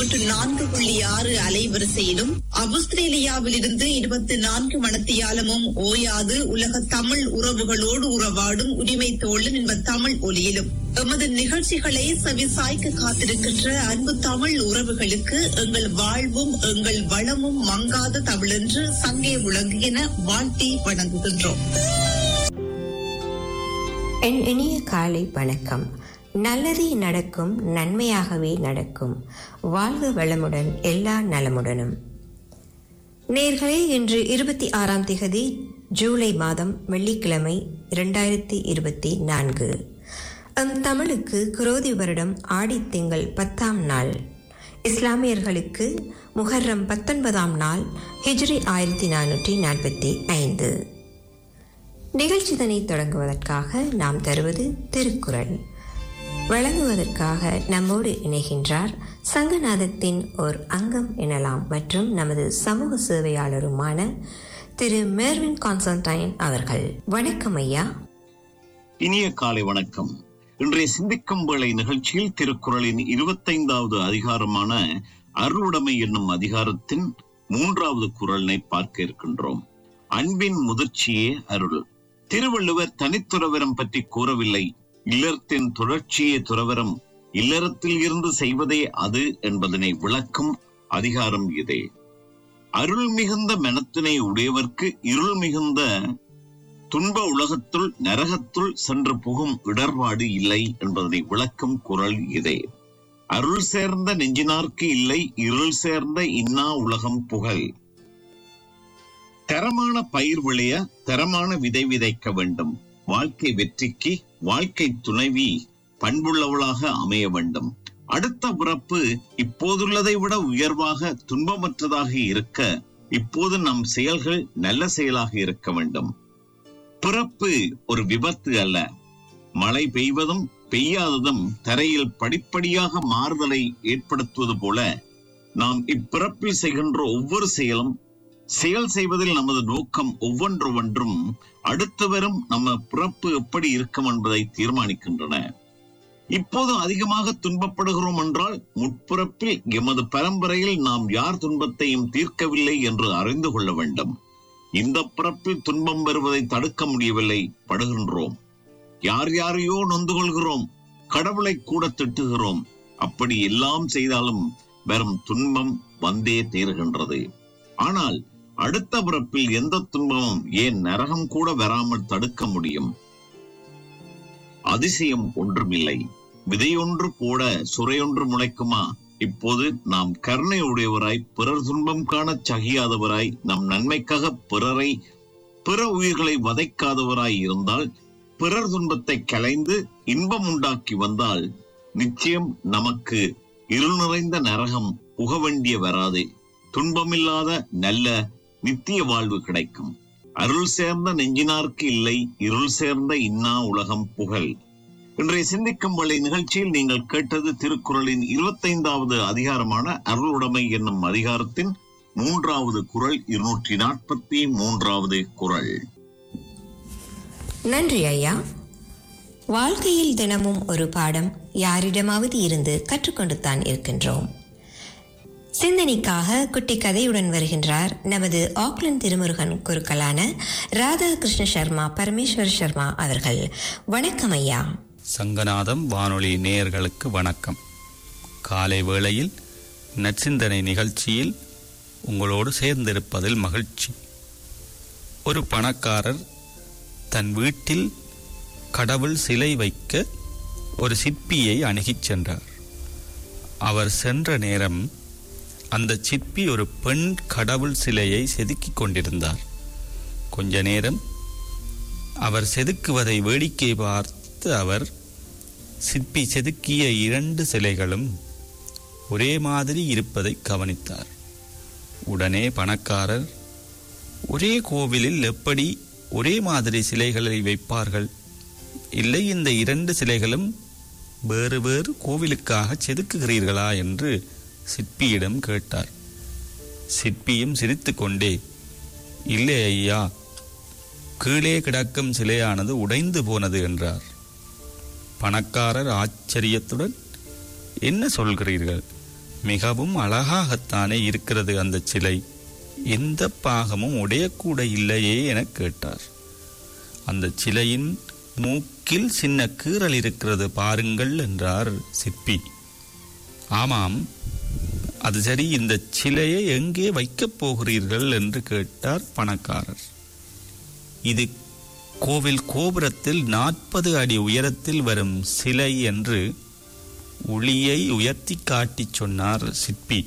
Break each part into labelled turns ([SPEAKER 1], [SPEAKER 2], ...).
[SPEAKER 1] தொன்னூற்று நான்கு புள்ளி ஆறு அலைவரிசையிலும் ஆஸ்திரேலியாவில் இருந்து இருபத்தி நான்கு மணத்தியாலமும் ஓயாது உலக தமிழ் உறவுகளோடு உறவாடும் உரிமை தோழன் என்ப தமிழ் ஒலியிலும் எமது நிகழ்ச்சிகளை செவிசாய்க்க காத்திருக்கின்ற அன்பு தமிழ் உறவுகளுக்கு எங்கள் வாழ்வும் எங்கள் வளமும் மங்காத தமிழென்று சங்கே விளங்குகின வாழ்த்தி வணங்குகின்றோம்
[SPEAKER 2] என் இனிய காலை வணக்கம் நல்லதே நடக்கும் நன்மையாகவே நடக்கும் வாழ்க வளமுடன் எல்லா நலமுடனும் நேர்களே இன்று இருபத்தி ஆறாம் திகதி ஜூலை மாதம் வெள்ளிக்கிழமை இரண்டாயிரத்தி இருபத்தி நான்கு அம் தமிழுக்கு குரோதி வருடம் ஆடித்திங்கள் பத்தாம் நாள் இஸ்லாமியர்களுக்கு முஹர்ரம் பத்தொன்பதாம் நாள் ஹிஜ்ரி ஆயிரத்தி நானூற்றி நாற்பத்தி ஐந்து நிகழ்ச்சிதனை தொடங்குவதற்காக நாம் தருவது திருக்குறள் வழங்குவதற்காக நம்மோடு இணைகின்றார் சங்கநாதத்தின் ஓர் அங்கம் எனலாம் மற்றும் நமது சமூக சேவையாளருமான திரு மேர்வின் கான்ஸ்டன்டைன் அவர்கள் வணக்கம் ஐயா
[SPEAKER 3] இனிய காலை வணக்கம் இன்றைய சிந்திக்கும் வேளை நிகழ்ச்சியில் திருக்குறளின் இருபத்தைந்தாவது அதிகாரமான அருளுடைமை என்னும் அதிகாரத்தின் மூன்றாவது குரலினை பார்க்க இருக்கின்றோம் அன்பின் முதிர்ச்சியே அருள் திருவள்ளுவர் தனித்துறவரம் பற்றி கூறவில்லை இல்லறத்தின் தொடர்ச்சியே துறவரம் இல்லறத்தில் இருந்து செய்வதே அது என்பதனை விளக்கும் அதிகாரம் இதே அருள் மிகுந்த மனத்தினை உடையவர்க்கு இருள் மிகுந்த துன்ப உலகத்துள் நரகத்துள் சென்று புகும் இடர்பாடு இல்லை என்பதனை விளக்கும் குரல் இதே அருள் சேர்ந்த நெஞ்சினார்க்கு இல்லை இருள் சேர்ந்த இன்னா உலகம் புகழ் தரமான பயிர் விளைய தரமான விதை விதைக்க வேண்டும் வாழ்க்கை வெற்றிக்கு வாழ்க்கை துணைவி பண்புள்ளவளாக அமைய வேண்டும் அடுத்த பிறப்பு இப்போதுள்ளதை விட உயர்வாக துன்பமற்றதாக இருக்க இப்போது நம் செயல்கள் நல்ல செயலாக இருக்க வேண்டும் பிறப்பு ஒரு விபத்து அல்ல மழை பெய்வதும் பெய்யாததும் தரையில் படிப்படியாக மாறுதலை ஏற்படுத்துவது போல நாம் இப்பிறப்பில் செய்கின்ற ஒவ்வொரு செயலும் செயல் செய்வதில் நமது நோக்கம் ஒவ்வொன்றொன்றும் அடுத்து வரும் நம்ம பிறப்பு எப்படி இருக்கும் என்பதை தீர்மானிக்கின்றன இப்போது அதிகமாக துன்பப்படுகிறோம் என்றால் முற்பிறப்பில் எமது பரம்பரையில் நாம் யார் துன்பத்தையும் தீர்க்கவில்லை என்று அறிந்து கொள்ள வேண்டும் இந்த பிறப்பில் துன்பம் வருவதை தடுக்க முடியவில்லை படுகின்றோம் யார் யாரையோ நொந்து கொள்கிறோம் கடவுளை கூட திட்டுகிறோம் அப்படி எல்லாம் செய்தாலும் வெறும் துன்பம் வந்தே தீர்கின்றது ஆனால் அடுத்த பிறப்பில் எந்த துன்பமும் ஏன் நரகம் கூட வராமல் தடுக்க முடியும் அதிசயம் ஒன்றுமில்லை விதையொன்று போட சுரையொன்று முளைக்குமா இப்போது நாம் கருணை உடையவராய் பிறர் துன்பம் காணச் சகியாதவராய் நம் நன்மைக்காக பிறரை பிற உயிர்களை வதைக்காதவராய் இருந்தால் பிறர் துன்பத்தை கலைந்து இன்பம் உண்டாக்கி வந்தால் நிச்சயம் நமக்கு இருள் நிறைந்த நரகம் புக வேண்டிய வராது துன்பமில்லாத நல்ல நித்திய வாழ்வு கிடைக்கும் அருள் சேர்ந்த நெஞ்சினார்க்கு இல்லை இருள் சேர்ந்த இன்னா உலகம் புகழ் இன்றைய சிந்திக்கும் வழி நிகழ்ச்சியில் நீங்கள் கேட்டது திருக்குறளின் இருபத்தைந்தாவது அதிகாரமான அருளுடைமை என்னும் அதிகாரத்தின் மூன்றாவது குரல் இருநூற்றி நாற்பத்தி மூன்றாவது குரல்
[SPEAKER 2] நன்றி ஐயா வாழ்க்கையில் தினமும் ஒரு பாடம் யாரிடமாவது இருந்து கற்றுக்கொண்டு தான் இருக்கின்றோம் சிந்தனைக்காக குட்டி கதையுடன் வருகின்றார் நமது ஆக்லண்ட் திருமுருகன் குருக்களான ராதாகிருஷ்ண சர்மா பரமேஸ்வர் சர்மா அவர்கள் வணக்கம் ஐயா
[SPEAKER 4] சங்கநாதம் வானொலி நேயர்களுக்கு வணக்கம் காலை வேளையில் நற்சிந்தனை நிகழ்ச்சியில் உங்களோடு சேர்ந்திருப்பதில் மகிழ்ச்சி ஒரு பணக்காரர் தன் வீட்டில் கடவுள் சிலை வைக்க ஒரு சிற்பியை அணுகிச் சென்றார் அவர் சென்ற நேரம் அந்த சிற்பி ஒரு பெண் கடவுள் சிலையை செதுக்கிக் கொண்டிருந்தார் கொஞ்ச நேரம் அவர் செதுக்குவதை வேடிக்கை பார்த்து அவர் சிற்பி செதுக்கிய இரண்டு சிலைகளும் ஒரே மாதிரி இருப்பதை கவனித்தார் உடனே பணக்காரர் ஒரே கோவிலில் எப்படி ஒரே மாதிரி சிலைகளை வைப்பார்கள் இல்லை இந்த இரண்டு சிலைகளும் வேறு வேறு கோவிலுக்காக செதுக்குகிறீர்களா என்று சிற்பியிடம் கேட்டார் சிற்பியும் சிரித்துக்கொண்டே இல்லை ஐயா கீழே கிடக்கும் சிலையானது உடைந்து போனது என்றார் பணக்காரர் ஆச்சரியத்துடன் என்ன சொல்கிறீர்கள் மிகவும் அழகாகத்தானே இருக்கிறது அந்த சிலை எந்த பாகமும் உடையக்கூட இல்லையே எனக் கேட்டார் அந்த சிலையின் மூக்கில் சின்ன கீறல் இருக்கிறது பாருங்கள் என்றார் சிற்பி ஆமாம் அது சரி இந்த சிலையை எங்கே வைக்கப் போகிறீர்கள் என்று கேட்டார் பணக்காரர் இது கோவில் கோபுரத்தில் நாற்பது அடி உயரத்தில் வரும் சிலை என்று ஒளியை உயர்த்தி காட்டிச் சொன்னார் சிற்பி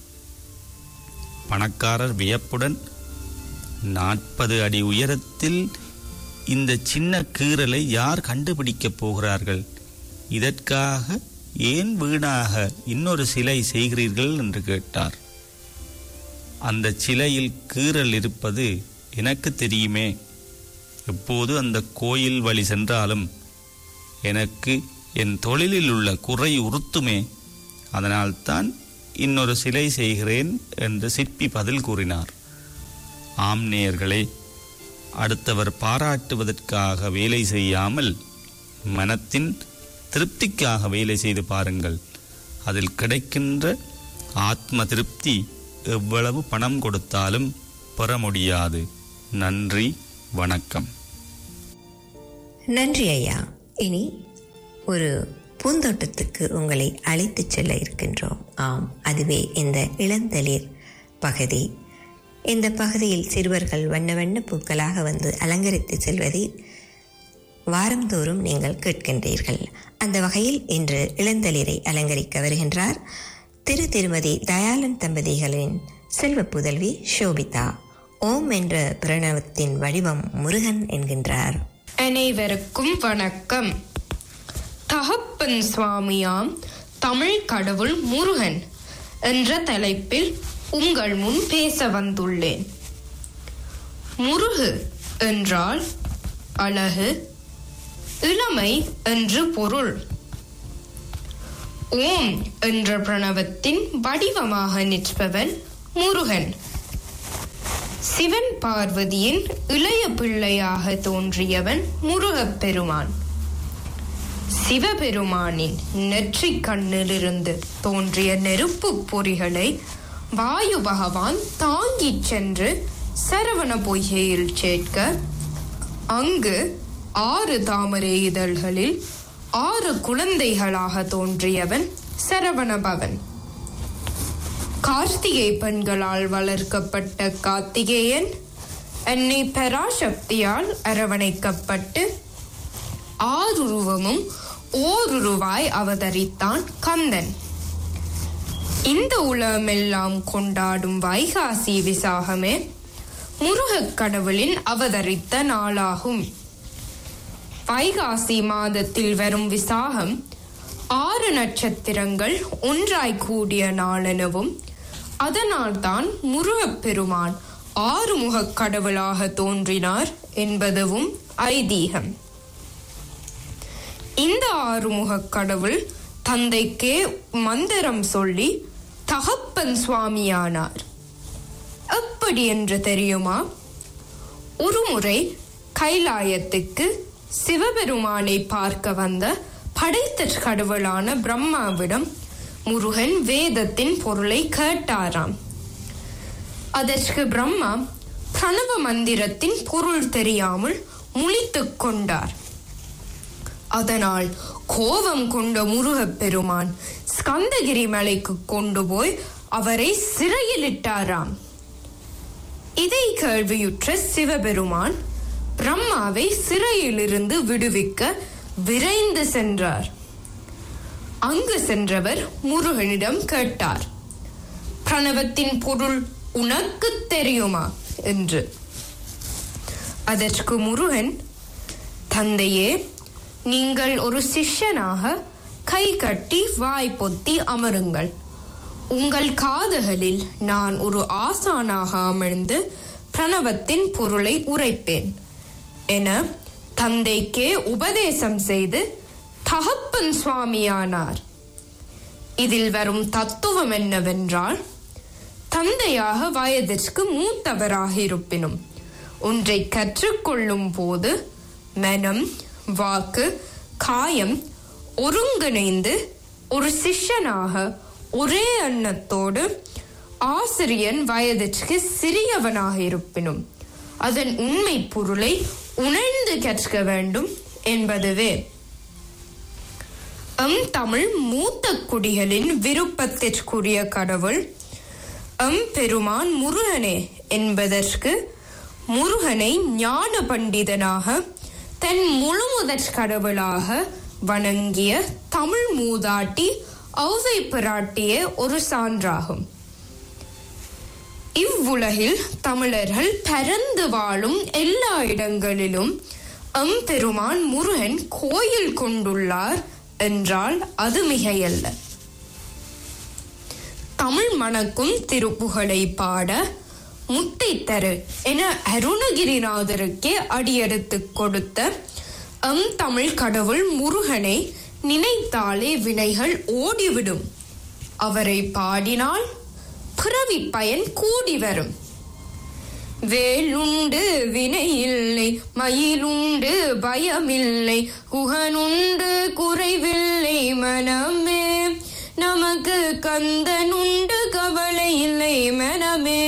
[SPEAKER 4] பணக்காரர் வியப்புடன் நாற்பது அடி உயரத்தில் இந்த சின்ன கீறலை யார் கண்டுபிடிக்கப் போகிறார்கள் இதற்காக ஏன் வீணாக இன்னொரு சிலை செய்கிறீர்கள் என்று கேட்டார் அந்த சிலையில் கீறல் இருப்பது எனக்கு தெரியுமே எப்போது அந்த கோயில் வழி சென்றாலும் எனக்கு என் தொழிலில் உள்ள குறை உறுத்துமே அதனால்தான் இன்னொரு சிலை செய்கிறேன் என்று சிற்பி பதில் கூறினார் ஆம் நேயர்களே அடுத்தவர் பாராட்டுவதற்காக வேலை செய்யாமல் மனத்தின் திருப்திக்காக வேலை செய்து பாருங்கள் அதில் கிடைக்கின்ற ஆத்ம திருப்தி எவ்வளவு பணம் கொடுத்தாலும் பெற முடியாது நன்றி வணக்கம்
[SPEAKER 2] நன்றி ஐயா இனி ஒரு பூந்தோட்டத்துக்கு உங்களை அழைத்துச் செல்ல இருக்கின்றோம் ஆம் அதுவே இந்த இளந்தளிர் பகுதி இந்த பகுதியில் சிறுவர்கள் வண்ண வண்ண பூக்களாக வந்து அலங்கரித்து செல்வதை வாரந்தோறும் நீங்கள் கேட்கின்றீர்கள் அந்த வகையில் இன்று இளந்தளிரை அலங்கரிக்க வருகின்றார் திரு திருமதி தயாளன் தம்பதிகளின் செல்வ புதல்வி ஷோபிதா ஓம் என்ற பிரணவத்தின் வடிவம் முருகன் என்கின்றார்
[SPEAKER 5] அனைவருக்கும் வணக்கம் தகப்பன் சுவாமியாம் தமிழ் கடவுள் முருகன் என்ற தலைப்பில் உங்கள் முன் பேச வந்துள்ளேன் முருகு என்றால் அழகு இளமை என்று பொருள் ஓம் என்ற பிரணவத்தின் வடிவமாக நிற்பவன் முருகன் சிவன் பார்வதியின் இளைய பிள்ளையாக தோன்றியவன் முருகப் பெருமான் சிவபெருமானின் நெற்றிக் கண்ணிலிருந்து தோன்றிய நெருப்புப் பொறிகளை வாயு பகவான் தாங்கிச் சென்று சரவண பொய்கையில் சேர்க்க அங்கு ஆறு தாமரை இதழ்களில் ஆறு குழந்தைகளாக தோன்றியவன் சரவணபவன் கார்த்திகை பெண்களால் வளர்க்கப்பட்ட கார்த்திகேயன் அன்னை பராசக்தியால் அரவணைக்கப்பட்டு ஆறுருவமும் ஓருருவாய் அவதரித்தான் கந்தன் இந்த உலகமெல்லாம் கொண்டாடும் வைகாசி விசாகமே முருகக் கடவுளின் அவதரித்த நாளாகும் வைகாசி மாதத்தில் வரும் விசாகம் ஆறு நட்சத்திரங்கள் ஒன்றாய் கூடிய நாளெனவும் அதனால்தான் முருகப்பெருமான் ஆறுமுகக் கடவுளாக தோன்றினார் என்பதுவும் ஐதீகம் இந்த ஆறுமுகக் கடவுள் தந்தைக்கே மந்திரம் சொல்லி தகப்பன் சுவாமியானார் எப்படி என்று தெரியுமா ஒருமுறை கைலாயத்துக்கு சிவபெருமானை பார்க்க வந்த படைத்த கடவுளான பிரம்மாவிடம் முருகன் வேதத்தின் பொருளை கேட்டாராம் அதற்கு பிரம்மா பிரணவ மந்திரத்தின் பொருள் தெரியாமல் முழித்துக் கொண்டார் அதனால் கோபம் கொண்ட முருகப் பெருமான் ஸ்கந்தகிரி மலைக்கு கொண்டு போய் அவரை சிறையிலிட்டாராம் இதை கேள்வியுற்ற சிவபெருமான் பிரம்மாவை சிறையிலிருந்து விடுவிக்க விரைந்து சென்றார் அங்கு சென்றவர் முருகனிடம் கேட்டார் பிரணவத்தின் பொருள் உனக்கு தெரியுமா என்று அதற்கு முருகன் தந்தையே நீங்கள் ஒரு சிஷ்யனாக கை கட்டி வாய் பொத்தி அமருங்கள் உங்கள் காதுகளில் நான் ஒரு ஆசானாக அமர்ந்து பிரணவத்தின் பொருளை உரைப்பேன் என தந்தைக்கே உபதேசம் செய்து தகப்பன் சுவாமியானார் இதில் வரும் தத்துவம் என்னவென்றால் தந்தையாக வயதிற்கு மூத்தவராக இருப்பினும் ஒன்றை கற்றுக்கொள்ளும் போது மனம் வாக்கு காயம் ஒருங்கிணைந்து ஒரு சிஷ்யனாக ஒரே எண்ணத்தோடு ஆசிரியன் வயதிற்கு சிறியவனாக இருப்பினும் அதன் உண்மை பொருளை உணர்ந்து கற்க வேண்டும் என்பதுவே எம் தமிழ் மூத்த குடிகளின் விருப்பத்திற்குரிய கடவுள் எம் பெருமான் முருகனே என்பதற்கு முருகனை ஞான பண்டிதனாக தன் முழுமுதற் கடவுளாக வணங்கிய தமிழ் மூதாட்டி ஔவை பிராட்டிய ஒரு சான்றாகும் இவ்வுலகில் தமிழர்கள் பரந்து வாழும் எல்லா இடங்களிலும் எம்பெருமான் முருகன் கோயில் கொண்டுள்ளார் என்றால் அது மிகையல்ல தமிழ் மணக்கும் திருப்புகழை பாட முத்தை தரு என அருணகிரிநாதருக்கே அடியெடுத்துக் கொடுத்த எம் தமிழ் கடவுள் முருகனை நினைத்தாலே வினைகள் ஓடிவிடும் அவரை பாடினால் பிறவி பயன் கூடி வரும் வேலுண்டு வினையில்லை மயிலுண்டு பயமில்லை குகனுண்டு குறைவில்லை மனமே நமக்கு கந்தனுண்டு கவலை இல்லை மனமே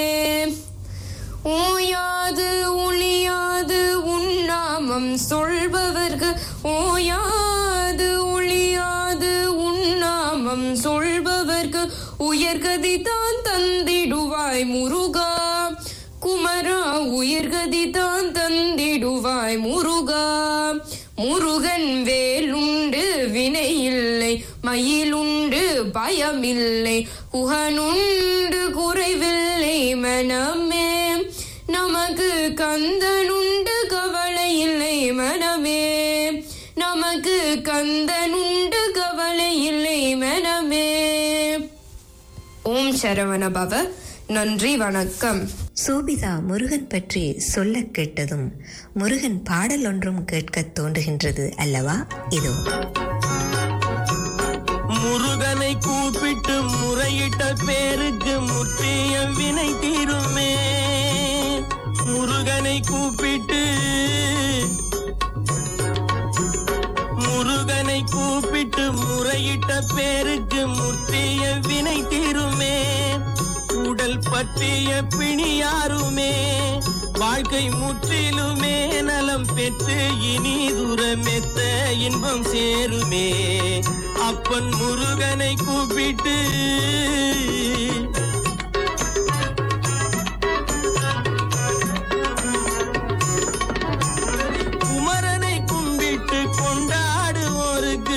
[SPEAKER 5] ஓயாது ஒளியாது உண்ணாமம் சொல்பவர்க்கு ஓயாது ஒளியாது உண்ணாமம் சொல்பவர்க்கு உயர்கதி தான் தந்திடுவாய் முருகா குமரா உயர்கதி தான் தந்திடுவாய் முருகா முருகன் வேலுண்டு வினையில்லை மயிலுண்டு பயமில்லை குகனுண்டு குறைவில்லை மனமே நமக்கு கந்தனுண்டு கவலை இல்லை மனமே நமக்கு கந்தனுண்டு கவலை இல்லை மனமே ஓம் சரவண பவ நன்றி வணக்கம்
[SPEAKER 2] சோபிதா முருகன் பற்றி சொல்ல கேட்டதும் முருகன் பாடல் ஒன்றும் கேட்கத் தோன்றுகின்றது அல்லவா இதோ
[SPEAKER 6] முருகனை கூப்பிட்டு முறையிட்ட பேருக்கு முற்றிய வினை தீருமே முருகனை கூப்பிட்டு முருகனை கூப்பிட்டு முறையிட்ட பேருக்கு முற்றிய வினை தீருமே உடல் பற்றிய பிணியாருமே வாழ்க்கை முற்றிலுமே நலம் பெற்று இனி தூரமெத்த இன்பம் சேருமே அப்பன் முருகனை கூப்பிட்டு குமரனை கும்பிட்டு கொண்டாடுவோருக்கு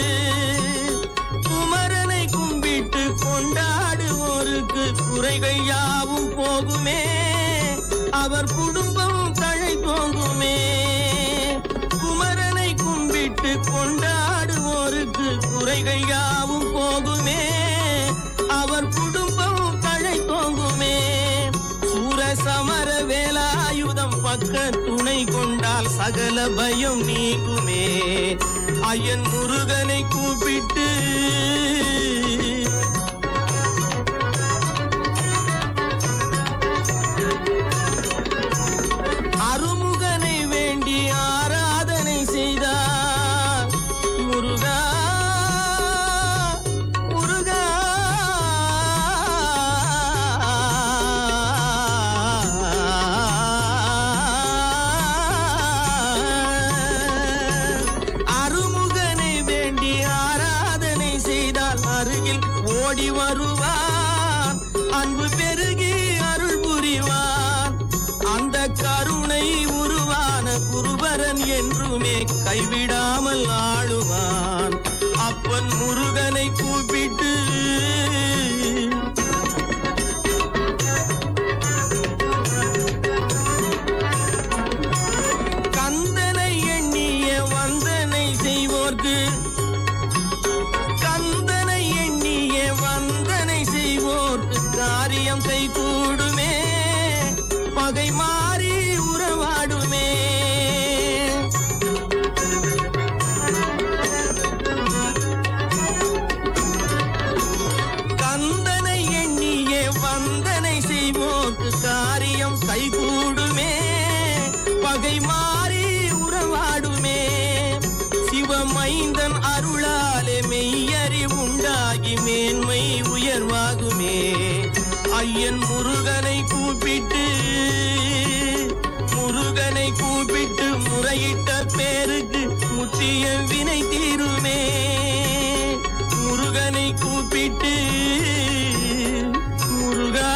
[SPEAKER 6] குமரனை கும்பிட்டு கொண்டாடுவோருக்கு குறைகள் யாவும் போகுமே அவர் குடும்பம் தழை தோங்குமே குமரனை கும்பிட்டு கொண்டாடுவோருக்கு குறைகள் யாவும் போகுமே அவர் குடும்பம் தழை தோங்குமே சூர சமர வேலாயுதம் பக்க துணை கொண்டால் சகல பயம் நீங்குமே ஐயன் முருகனை கூப்பிட்டு அருமுகனை வேண்டி ஆராதனை செய்தார் முருகா முருகா அருமுகனை வேண்டி ஆராதனை செய்தால் அருகில் ஓடி வருவான் அன்பு பெருகி அருள் புரிவான் அந்த கருணை உருவான குருபரன் என்றுமே கைவிடாமல் ஆளுவான் அப்பன் முருகனை கூப்பிட்டு கந்தனை எண்ணிய வந்தனை செய்வோர்க்கு கந்தனை எண்ணிய வந்தனை செய்வோர்க்கு காரியம் கை கூடுமே பகை மாறி உறவாடுமே கந்தனை எண்ணிய வந்தனை செய்வோர்க்கு காரியம் கைகூடுமே பகை மாறி உறவாடுமே சிவமைந்தன் அருளாலே மெய்யறி உண்டாகி மேன்மை உயர்வாகுமே ஐயன் முருகனை கூப்பிட்டு முருகனை கூப்பிட்டு முறையிட்ட பேருக்கு முத்திய வினை தீருமே முருகனை கூப்பிட்டு முருகா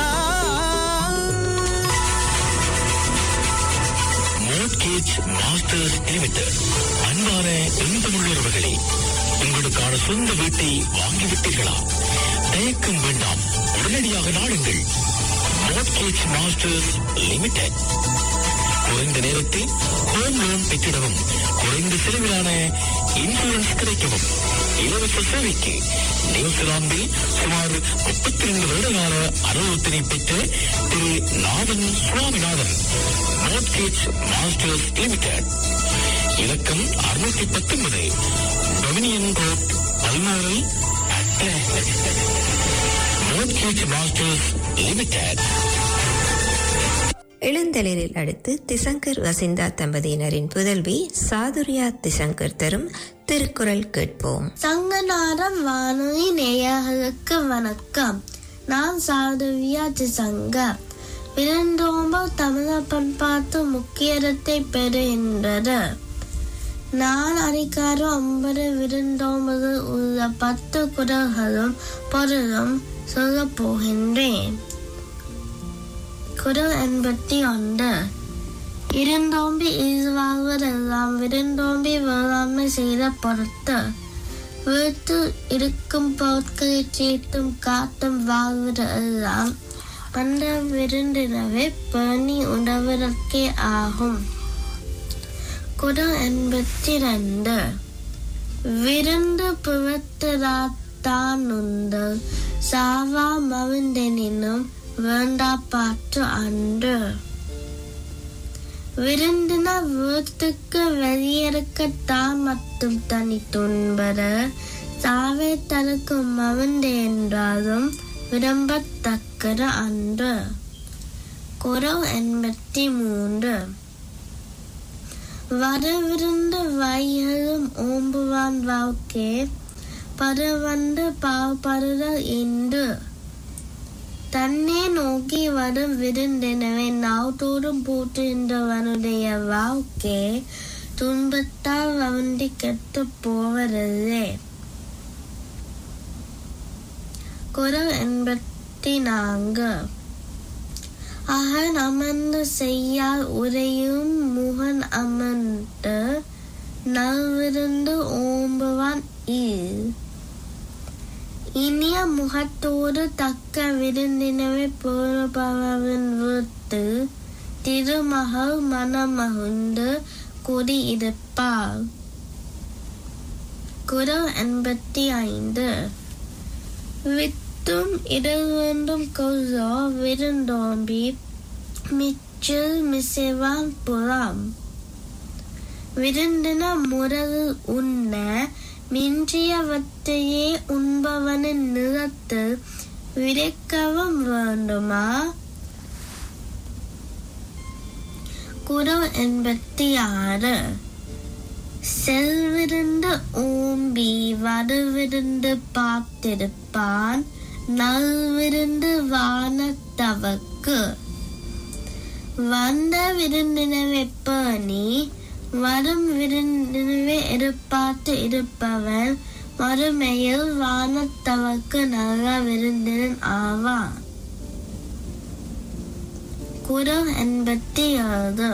[SPEAKER 7] மோட்கேஜ் மாஸ்டர்ஸ் லிமிடெட் அன்பான இன்பமுள்ளவர்களே உங்களுக்கான சொந்த வீட்டை வாங்கிவிட்டீர்களா தயக்கம் வேண்டாம் உடனடியாக நாடுங்கள் மோட்கேஜ் மாஸ்டர்ஸ் லிமிடெட் குறைந்த நேரத்தில் ஹோம் லோன் பெற்றிடவும் குறைந்த செலவிலான இன்சூரன்ஸ் கிடைக்கவும் இலவச சேவைக்கு நியூசிலாந்தில் சுமார் முப்பத்தி ரெண்டு வருடகால அனுபவத்தினை பெற்ற Thiru Nathan Swaminathan mortgage masters limited இலக்கம் அறுநூத்தி பத்தொன்பது Dominion road Balmoral mortgage masters limited
[SPEAKER 2] இளந்தளிரில் அடுத்து திசங்கர் வசிந்தா தம்பதியினரின் புதல்வி சாதுரியா திசங்கர் தரும் திருக்குறள் கேட்போம்
[SPEAKER 8] சங்கநாதம் வானொலி நேயர்களுக்கு வணக்கம் நான் சாதுவியா திசங்க விருந்தோம்பல் தமிழர் பண்பாட்டு முக்கியத்தை பெறுகின்றது நான் அதிகார ஒன்பது விருந்தோம்பலில் உள்ள பத்து குரல்களும் பொருளும் சொல்லப் போகின்றேன் குரல் எண்பத்தி ஒன்று இருந்தோம்பி ஈழ்வாழ்வதெல்லாம் விருந்தோம்பி வேளாண்மை செய்த பொறுத்து வீட்டில் இருக்கும் பொருட்களை சீட்டும் காட்டும் வாழ்வது எல்லாம் அந்த விருந்தினரை பேணி உணவதற்கே ஆகும் குரல் எண்பத்தி ரெண்டு விருந்து புறத்திராத்தான் உந்தல் சாவா மவிந்தெனினும் வேண்டா பாற்று அன்று விருந்தினர் வீட்டுக்கு வெளியிருக்கத்தான் மட்டும் தனி துன்பர சாவை தடுக்கும் மவிந்து என்றாலும் விரும்பத்தக்கது அன்று குரல் எண்பத்தி மூன்று வரவிருந்த வாய்களும் ஓம்புவான் வாழ்க்கை பருவந்து பாவப்படுதல் என்று தன்னை நோக்கி வரும் விருந்தினவை நாள்தோறும் போற்றுகின்றவனுடைய வாழ்க்கை துன்பத்தால் வண்டி கெட்டு போவதில்லை குரல் எண்பத்தி நான்கு அகன் அமர்ந்து செய்யால் உரையும் முகன் அமர்ந்து நல்விருந்து ஓம்புவான் ஈல் இனிய முகத்தோடு தக்க விருந்தினவை போறபவன் வீட்டு திருமகள் மனமகுந்து குடியிருப்பாள் குரல் எண்பத்தி ஐந்து வித்தும் இடல் வேண்டும் கொல்லோ விருந்தோம்பி மிச்சில் மிசைவான் புறம் விருந்தின முறையில் உண்ண மிஞ்சியவற்றையே உண்பவனின் நிலத்தில் விதைக்கவும் வேண்டுமா குரல் எண்பத்தி ஆறு செல்விருந்து ஓம்பி வடுவிருந்து பார்த்திருப்பான் நல்விருந்து வானத்தவக்கு வந்த விருந்தினவை பேணி வரும் விருந்தினவை எதிர்பார்த்து இருப்பவன் மறுமையில் வானத்தவக்கு நல்ல விருந்தினன் ஆவான் குரல் எண்பத்தி ஏழு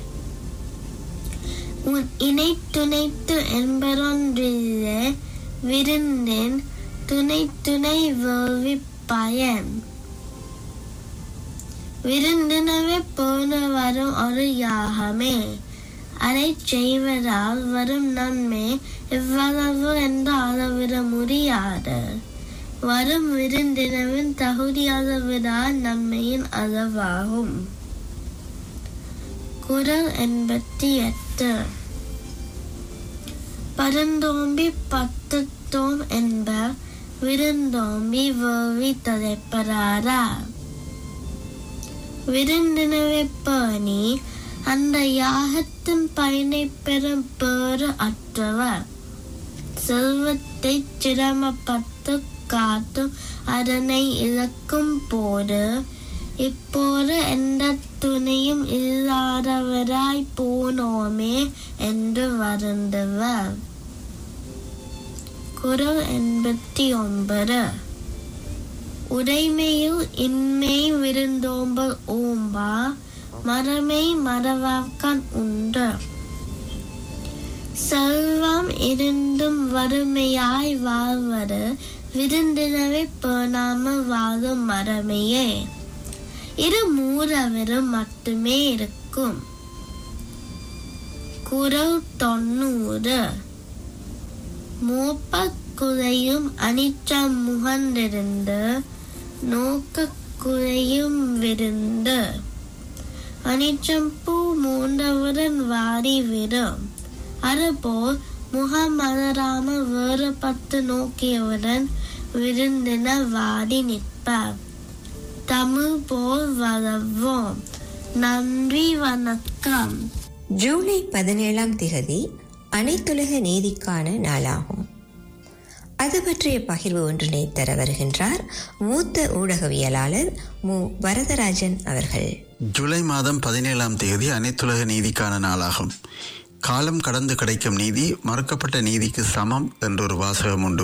[SPEAKER 8] உன் இணை துணைத்து என்பதொன்றில்லை விருந்தின் துணை துணை வேள்வி பயன் விருந்தினவை போன வரும் ஒரு யாகமே அதை செய்வதால் வரும் நன்மை எவ்வளவு என்று அளவிட முடியாது வரும் விருந்தினவின் தகுதி அளவிடால் நன்மையின் அளவாகும் குரல் எண்பத்தி எட்டு பரந்தோம்பி பத்துத்தோம் என்ப விருந்தோம்பி வேவி தலைப்படாரா விருந்தினவை பேணி அந்த யாகத்தின் பயனை பெறும் பேறு அற்றவர் செல்வத்தை சிரமப்பட்டு காத்தும் அதனை இழக்கும் போது இப்போது எந்த துணையும் இல்லாதவராய் போனோமே என்று வருந்துவர் குரல் எண்பத்தி ஒன்பது உடைமையில் இன்மை விருந்தோம்பல் ஓம்பா மரமை மறவாக்கன் உண்டு செல்வம் இருந்தும் வறுமையாய் வாழ்வது விருந்தினரை பேணாமல் வாழும் மரமையே இரு மூலவரும் மட்டுமே இருக்கும் குரல் தொண்ணூறு மோப்ப குறையும் அனிச்சம் முகந்திருந்து நோக்க குறையும் விருந்து அனிச்சம் பூ மூண்டவுடன் வாடி விடும் அதுபோல் முகமலராமல் வேறுபட்டு நோக்கியவுடன் விருந்தின வாடி நிற்பார் தமிழ் போல் வளர்வோம் நன்றி வணக்கம்
[SPEAKER 2] ஜூலை பதினேழாம் திகதி அனைத்துலக நீதிக்கான நாளாகும் அது பற்றிய பகிர்வு ஒன்றினை தர வருகின்றார் மூத்த ஊடகவியலாளர் மு வரதராஜன் அவர்கள்
[SPEAKER 9] ஜூலை மாதம் பதினேழாம் தேதி அனைத்துலக நீதிக்கான நாளாகும் காலம் கடந்து கிடைக்கும் நீதி மறுக்கப்பட்ட நீதிக்கு சமம் என்றொரு வாசகம் உண்டு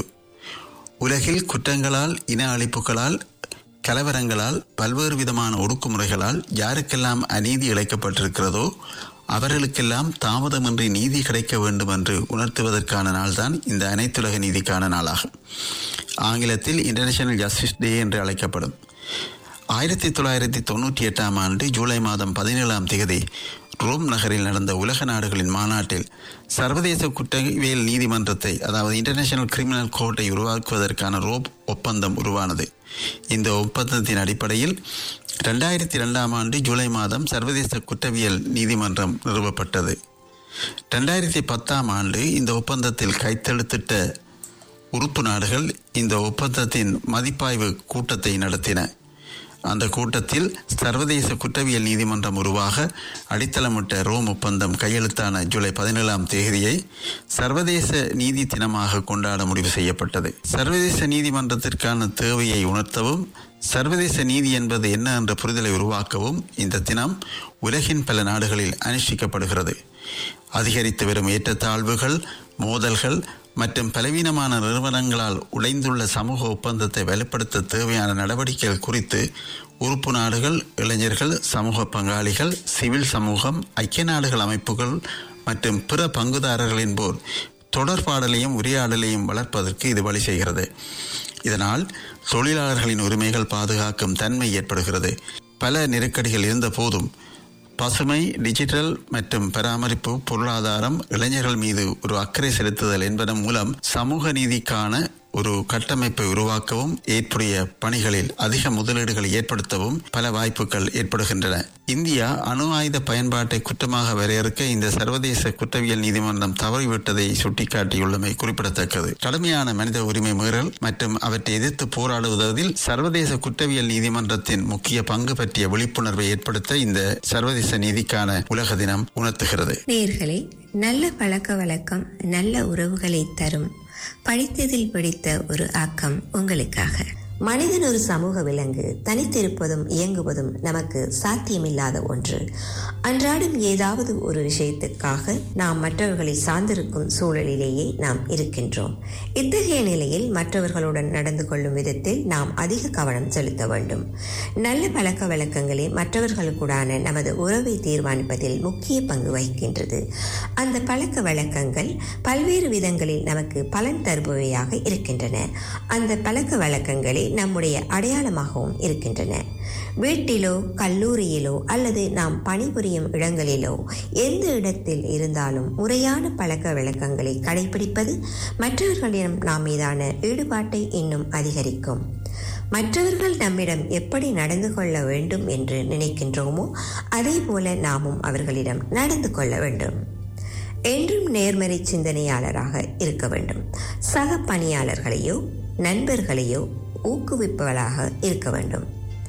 [SPEAKER 9] உலகில் குற்றங்களால் இன அழிப்புகளால் கலவரங்களால் பல்வேறு விதமான ஒடுக்குமுறைகளால் யாருக்கெல்லாம் அநீதி இழைக்கப்பட்டிருக்கிறதோ அவர்களுக்கெல்லாம் தாமதமின்றி நீதி கிடைக்க வேண்டும் என்று உணர்த்துவதற்கான நாள்தான் இந்த அனைத்துலக நீதிக்கான நாளாகும் ஆங்கிலத்தில் இன்டர்நேஷனல் ஜஸ்டிஸ் டே என்று அழைக்கப்படும் ஆயிரத்தி தொள்ளாயிரத்தி தொண்ணூற்றி எட்டாம் ஆண்டு ஜூலை மாதம் பதினேழாம் தேதி ரோம் நகரில் நடந்த உலக நாடுகளின் மாநாட்டில் சர்வதேச குற்றவியல் நீதிமன்றத்தை அதாவது இன்டர்நேஷனல் கிரிமினல் கோர்ட்டை உருவாக்குவதற்கான ரோப் ஒப்பந்தம் உருவானது இந்த ஒப்பந்தத்தின் அடிப்படையில் ரெண்டாயிரத்தி ரெண்டாம் ஆண்டு ஜூலை மாதம் சர்வதேச குற்றவியல் நீதிமன்றம் நிறுவப்பட்டது ரெண்டாயிரத்தி பத்தாம் ஆண்டு இந்த ஒப்பந்தத்தில் கைத்தெழுத்திட்ட உறுப்பு நாடுகள் இந்த ஒப்பந்தத்தின் மதிப்பாய்வு கூட்டத்தை நடத்தின அந்த கூட்டத்தில் சர்வதேச குற்றவியல் நீதிமன்றம் உருவாக அடித்தளமிட்ட ரோம் ஒப்பந்தம் கையெழுத்தான ஜூலை பதினேழாம் தேதியை சர்வதேச நீதி தினமாக கொண்டாட முடிவு செய்யப்பட்டது சர்வதேச நீதிமன்றத்திற்கான தேவையை உணர்த்தவும் சர்வதேச நீதி என்பது என்ன என்ற புரிதலை உருவாக்கவும் இந்த தினம் உலகின் பல நாடுகளில் அனுஷ்டிக்கப்படுகிறது அதிகரித்து வரும் ஏற்றத்தாழ்வுகள் மோதல்கள் மற்றும் பலவீனமான நிறுவனங்களால் உடைந்துள்ள சமூக ஒப்பந்தத்தை வலுப்படுத்த தேவையான நடவடிக்கைகள் குறித்து உறுப்பு நாடுகள் இளைஞர்கள் சமூக பங்காளிகள் சிவில் சமூகம் ஐக்கிய நாடுகள் அமைப்புகள் மற்றும் பிற பங்குதாரர்களின் போர் தொடர்பாடலையும் உரையாடலையும் வளர்ப்பதற்கு இது வழி செய்கிறது இதனால் தொழிலாளர்களின் உரிமைகள் பாதுகாக்கும் தன்மை ஏற்படுகிறது பல நெருக்கடிகள் இருந்த போதும் பசுமை டிஜிட்டல் மற்றும் பராமரிப்பு பொருளாதாரம் இளைஞர்கள் மீது ஒரு அக்கறை செலுத்துதல் என்பதன் மூலம் சமூக நீதிக்கான ஒரு கட்டமைப்பை உருவாக்கவும் ஏற்புடைய பணிகளில் அதிக முதலீடுகளை ஏற்படுத்தவும் பல வாய்ப்புகள் ஏற்படுகின்றன இந்தியா அணு ஆயுத பயன்பாட்டை குற்றமாக வரையறுக்க இந்த சர்வதேச குற்றவியல் நீதிமன்றம் தவறிவிட்டதை சுட்டிக்காட்டியுள்ளமை குறிப்பிடத்தக்கது கடுமையான மனித உரிமை மீறல் மற்றும் அவற்றை எதிர்த்து போராடுவதில் சர்வதேச குற்றவியல் நீதிமன்றத்தின் முக்கிய பங்கு பற்றிய விழிப்புணர்வை ஏற்படுத்த இந்த சர்வதேச நீதிக்கான உலக தினம் உணர்த்துகிறது
[SPEAKER 2] நேர்களே நல்ல பழக்க வழக்கம் நல்ல உறவுகளை தரும் படித்ததில் பிடித்த ஒரு ஆக்கம் உங்களுக்காக மனிதன் ஒரு சமூக விலங்கு தனித்திருப்பதும் இயங்குவதும் நமக்கு சாத்தியமில்லாத ஒன்று அன்றாடம் ஏதாவது ஒரு விஷயத்துக்காக நாம் மற்றவர்களை சார்ந்திருக்கும் சூழலிலேயே நாம் இருக்கின்றோம் இத்தகைய நிலையில் மற்றவர்களுடன் நடந்து கொள்ளும் விதத்தில் நாம் அதிக கவனம் செலுத்த வேண்டும் நல்ல பழக்க வழக்கங்களே மற்றவர்களுக்குடான நமது உறவை தீர்மானிப்பதில் முக்கிய பங்கு வகிக்கின்றது அந்த பழக்க வழக்கங்கள் பல்வேறு விதங்களில் நமக்கு பலன் தருபவையாக இருக்கின்றன அந்த பழக்க வழக்கங்களே நம்முடைய அடையாளமாகவும் இருக்கின்றன வீட்டிலோ கல்லூரியிலோ அல்லது நாம் பணிபுரியும் இடங்களிலோ எந்த இடத்தில் இருந்தாலும் முறையான பழக்க வழக்கங்களை கடைபிடிப்பது மற்றவர்களிடம் நாம் மீதான ஈடுபாட்டை இன்னும் அதிகரிக்கும் மற்றவர்கள் நம்மிடம் எப்படி நடந்து கொள்ள வேண்டும் என்று நினைக்கின்றோமோ அதே போல நாமும் அவர்களிடம் நடந்து கொள்ள வேண்டும் என்றும் நேர்மறை சிந்தனையாளராக இருக்க வேண்டும் சக பணியாளர்களையோ நண்பர்களையோ ஊக்குவிப்பவராக இருக்க வேண்டும்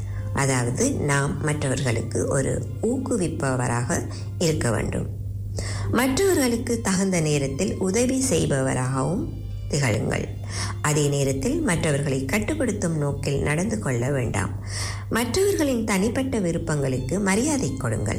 [SPEAKER 2] அதாவது நாம் மற்றவர்களுக்கு ஒரு ஊக்குவிப்பவராக இருக்க வேண்டும் மற்றவர்களுக்கு தகுந்த நேரத்தில் உதவி செய்பவராகவும் திகழுங்கள் அதே நேரத்தில் மற்றவர்களை கட்டுப்படுத்தும் நோக்கில் நடந்து கொள்ள வேண்டாம் மற்றவர்களின் தனிப்பட்ட விருப்பங்களுக்கு மரியாதை கொடுங்கள்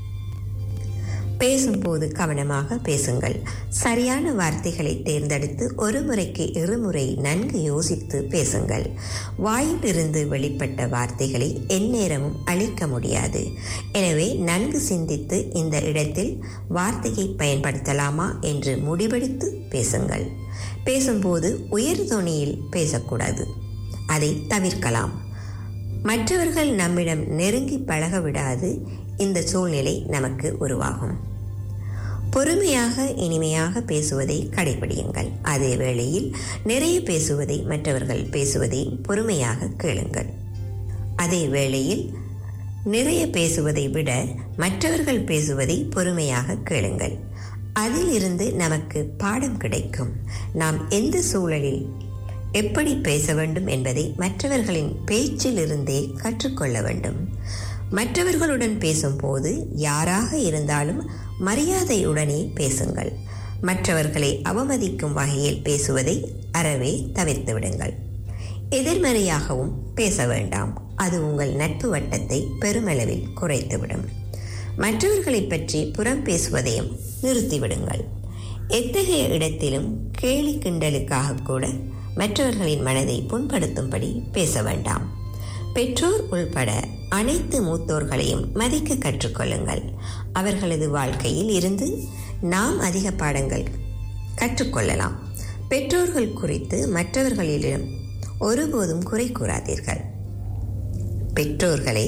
[SPEAKER 2] பேசும்போது கவனமாக பேசுங்கள் சரியான வார்த்தைகளை தேர்ந்தெடுத்து ஒரு முறைக்கு இருமுறை நன்கு யோசித்து பேசுங்கள் வாயிலிருந்து வெளிப்பட்ட வார்த்தைகளை எந்நேரமும் அழிக்க முடியாது எனவே நன்கு சிந்தித்து இந்த இடத்தில் வார்த்தையை பயன்படுத்தலாமா என்று முடிவெடுத்து பேசுங்கள் பேசும்போது உயர் தொனியில் பேசக்கூடாது அதை தவிர்க்கலாம் மற்றவர்கள் நம்மிடம் நெருங்கி பழக விடாது இந்த சூழ்நிலை நமக்கு உருவாகும் பொறுமையாக இனிமையாக பேசுவதை கடைபிடியுங்கள் அதே வேளையில் நிறைய பேசுவதை மற்றவர்கள் பேசுவதை பொறுமையாக கேளுங்கள் அதே வேளையில் நிறைய பேசுவதை விட மற்றவர்கள் பேசுவதை பொறுமையாக கேளுங்கள் அதிலிருந்து நமக்கு பாடம் கிடைக்கும் நாம் எந்த சூழலில் எப்படி பேச வேண்டும் என்பதை மற்றவர்களின் பேச்சிலிருந்தே கற்றுக்கொள்ள வேண்டும் மற்றவர்களுடன் பேசும்போது யாராக இருந்தாலும் மரியாதையுடனே பேசுங்கள் மற்றவர்களை அவமதிக்கும் வகையில் பேசுவதை அறவே தவிர்த்து விடுங்கள் எதிர்மறையாகவும் பேச வேண்டாம் அது உங்கள் நட்பு வட்டத்தை பெருமளவில் குறைத்துவிடும் மற்றவர்களை பற்றி புறம் பேசுவதையும் நிறுத்திவிடுங்கள் எத்தகைய இடத்திலும் கேலி கிண்டலுக்காக கூட மற்றவர்களின் மனதை புண்படுத்தும்படி பேச வேண்டாம் பெற்றோர் உள்பட அனைத்து மூத்தோர்களையும் மதிக்க கற்றுக்கொள்ளுங்கள் அவர்களது வாழ்க்கையில் இருந்து நாம் அதிக பாடங்கள் கற்றுக்கொள்ளலாம் பெற்றோர்கள் குறித்து மற்றவர்களிடம் ஒருபோதும் குறை கூறாதீர்கள் பெற்றோர்களை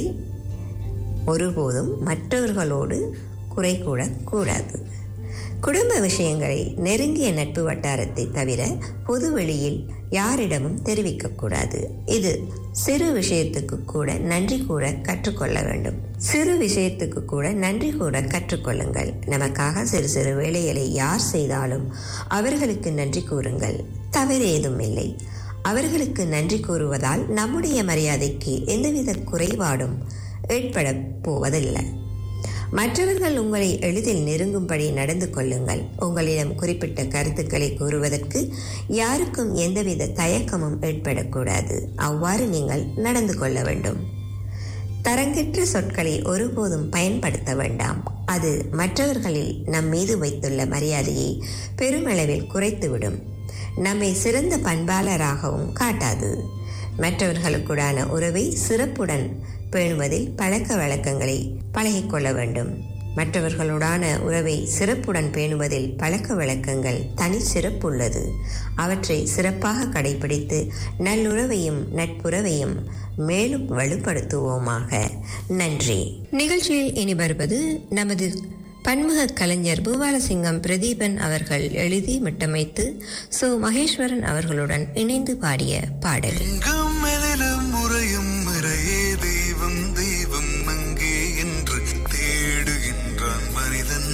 [SPEAKER 2] ஒருபோதும் மற்றவர்களோடு குறை கூடக்கூடாது குடும்ப விஷயங்களை நெருங்கிய நட்பு வட்டாரத்தை தவிர பொது வெளியில் யாரிடமும் தெரிவிக்கக்கூடாது இது சிறு விஷயத்துக்கு கூட நன்றி கூற கற்றுக்கொள்ள வேண்டும் சிறு விஷயத்துக்கு கூட நன்றி கூற கற்றுக்கொள்ளுங்கள் நமக்காக சிறு சிறு வேலைகளை யார் செய்தாலும் அவர்களுக்கு நன்றி கூறுங்கள் தவறு ஏதும் இல்லை அவர்களுக்கு நன்றி கூறுவதால் நம்முடைய மரியாதைக்கு எந்தவித குறைபாடும் ஏற்பட போவதில்லை மற்றவர்கள் உங்களை எளிதில் நெருங்கும்படி நடந்து கொள்ளுங்கள் உங்களிடம் குறிப்பிட்ட கருத்துக்களை கூறுவதற்கு யாருக்கும் எந்தவித தயக்கமும் ஏற்படக்கூடாது அவ்வாறு நீங்கள் நடந்து கொள்ள வேண்டும் தரங்கெற்ற சொற்களை ஒருபோதும் பயன்படுத்த வேண்டாம் அது மற்றவர்களில் நம் மீது வைத்துள்ள மரியாதையை பெருமளவில் குறைத்துவிடும் நம்மை சிறந்த பண்பாளராகவும் காட்டாது மற்றவர்களுக்குடான உறவை சிறப்புடன் பேணுவதில் பழக்க வழக்கங்களை பழகிக்கொள்ள வேண்டும் மற்றவர்களுடான உறவை சிறப்புடன் பேணுவதில் பழக்க வழக்கங்கள் தனி சிறப்புள்ளது அவற்றை சிறப்பாக கடைபிடித்து நல்லுறவையும் நட்புறவையும் மேலும் வலுப்படுத்துவோமாக நன்றி நிகழ்ச்சியில் இனி வருவது நமது பன்முக கலைஞர் பூபாலசிங்கம் பிரதீபன் அவர்கள் எழுதி மிட்டமைத்து சோ மகேஸ்வரன் அவர்களுடன் இணைந்து பாடிய பாடல்
[SPEAKER 10] எங்கும் எதிலும் முறையும் முறையே தெய்வம் தெய்வம் அங்கே என்று தேடுகின்றான் மனிதன்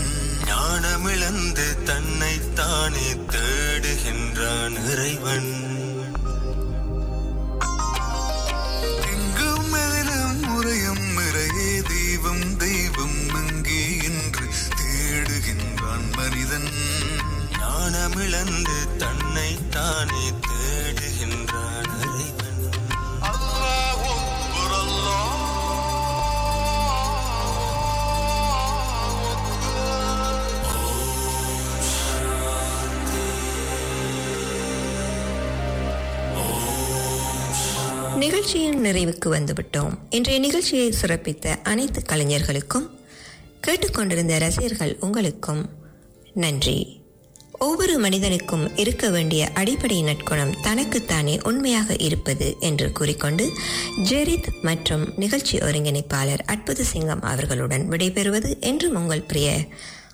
[SPEAKER 10] ஞானமிழந்து தன்னை தானே தேடுகின்றான் இறைவன் எங்கும் எதிலும் முறையும் முறையே தெய்வம் தெய்வம் அங்கே என்று தேடுகின்றான் மனிதன் ஞானமிழந்து தன்னை தானே தேடுகின்றான் இறைவன் அல்லாஹ் அக்பர், அல்லாஹ்
[SPEAKER 2] நிகழ்ச்சியின் நிறைவுக்கு வந்துவிட்டோம் இன்றைய நிகழ்ச்சியை சிறப்பித்த அனைத்து கலைஞர்களுக்கும் கேட்டுக்கொண்டிருந்த ரசிகர்கள் உங்களுக்கும் நன்றி ஒவ்வொரு மனிதனுக்கும் இருக்க வேண்டிய அடிப்படை நற்குணம் தனக்குத்தானே உண்மையாக இருப்பது என்று கூறிக்கொண்டு ஜெரித் மற்றும் நிகழ்ச்சி ஒருங்கிணைப்பாளர் அற்புத சிங்கம் அவர்களுடன் விடைபெறுவது என்றும் உங்கள் பிரிய